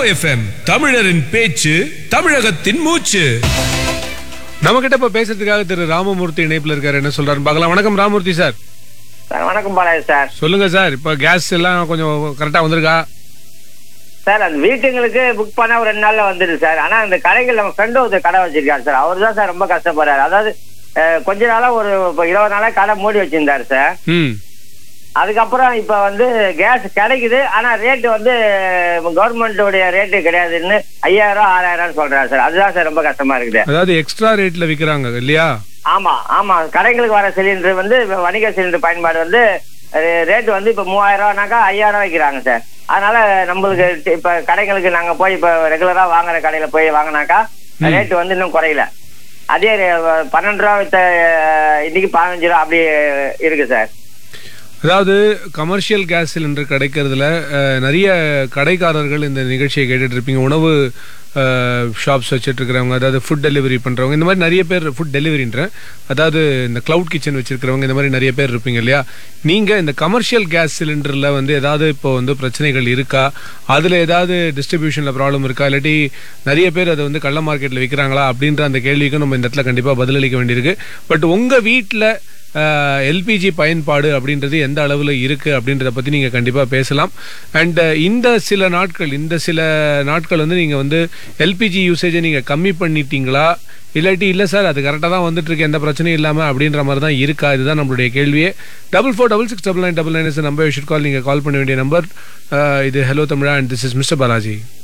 FM தமிழரின் பேச்சு தமிழகத்தின் மூச்சு நம்ம கிட்ட இப்ப பேசுறதுக்காக திரு ராமமூர்த்தி இணைப்புல இருக்காரு என்ன சொல்றாரு பார்க்கலாம் வணக்கம் ராமமூர்த்தி சார் சார் வணக்கம் பாலாஜி சார் சொல்லுங்க சார் இப்ப கேஸ் எல்லாம் கொஞ்சம் கரெக்டா வந்திருக்கா சார் அந்த வீட்டுங்களுக்கு புக் பண்ண ஒரு ரெண்டு நாள்ல வந்துடுது சார் ஆனா அந்த கடைகள் நம்ம ஃப்ரெண்டு ஒரு கடை வச்சிருக்காரு சார் அவர் தான் சார் ரொம்ப கஷ்டப்படுறாரு அதாவது அஹ், கொஞ்ச நாளா ஒரு இப்போ இருபது நாளா கடை மூடி வச்சிருந்தாரு சார் ம் அதுக்கப்புறம் இப்ப வந்து கேஸ் கிடைக்குது ஆனா ரேட் வந்து கவர்மெண்டோடைய ரேட்டு கிடையாதுன்னு ஐயாயிரம் ஆறாயிரம் சொல்றாரு சார் அதுதான் சார் ரொம்ப கஷ்டமா இருக்குது அதாவது எக்ஸ்ட்ரா ரேட்ல விக்கிறாங்க இல்லையா ஆமா ஆமா கடைகளுக்கு வர சிலிண்டர் வந்து வணிக சிலிண்டர் பயன்பாடு வந்து ரேட் வந்து இப்ப மூவாயிரம் ரூபானாக்கா ஐயாயிரம் வைக்கிறாங்க சார் அதனால நம்மளுக்கு டி- இப்ப கடைகளுக்கு நாங்க போய் இப்ப ரெகுலரா வாங்குற கடையில போய் வாங்கினாக்கா ரேட் வந்து இன்னும் குறையல அதே ரே- பன்னெண்டு ரூபா வித்த அஹ், இன்னைக்கு பதினஞ்சு ரூபா அப்படி இருக்கு சார் அதாவது கமர்ஷியல் கேஸ் சிலிண்டர் கிடைக்கிறதுல அஹ், நிறைய கடைக்காரர்கள் இந்த நிகழ்ச்சியை கேட்டுட்டு இருப்பீங்க உணவு ஷாப்ஸ் வச்சுட்டு இருக்கிறவங்க அதாவது ஃபுட் டெலிவரி பண்றவங்க இந்த மாதிரி நிறைய பேர் ஃபுட் டெலிவரின்றேன் அதாவது இந்த கிளவுட் கிச்சன் வச்சிருக்கிறவங்க இந்த மாதிரி நிறைய பேர் இருப்பீங்க இல்லையா நீங்க இந்த கமர்ஷியல் கேஸ் சிலிண்டர்ல வந்து ஏதாவது இப்போ வந்து பிரச்சனைகள் இருக்கா அதுல ஏதாவது டிஸ்ட்ரிபியூஷன்ல ப்ராப்ளம் இருக்கா இல்லாட்டி நிறைய பேர் அதை வந்து கள்ள மார்க்கெட்ல விற்கிறாங்களா அப்படின்ற அந்த கேள்விக்கும் நம்ம இந்த இடத்துல கண்டிப்பா பதிலளிக்க வேண்டியிருக்கு பட் உங்க வீட்டில் எல்பிஜி பயன்பாடு அப்படின்றது எந்த அளவில் இருக்குது அப்படின்றத பற்றி நீங்கள் கண்டிப்பாக பேசலாம் அண்ட் இந்த சில நாட்கள் இந்த சில நாட்கள் வந்து நீங்கள் வந்து எல்பிஜி யூசேஜை நீங்கள் கம்மி பண்ணிட்டீங்களா இல்லாட்டி இல்லை சார் அது கரெக்டாக தான் வந்துட்டு இருக்கு எந்த பிரச்சனையும் இல்லாமல் அப்படின்ற மாதிரி தான் இருக்கா இதுதான் நம்மளுடைய கேள்வியே double four double six double nine double nine number should call நீங்கள் கால் பண்ண வேண்டிய நம்பர் இது ஹலோ தமிழா and this is mister Balaji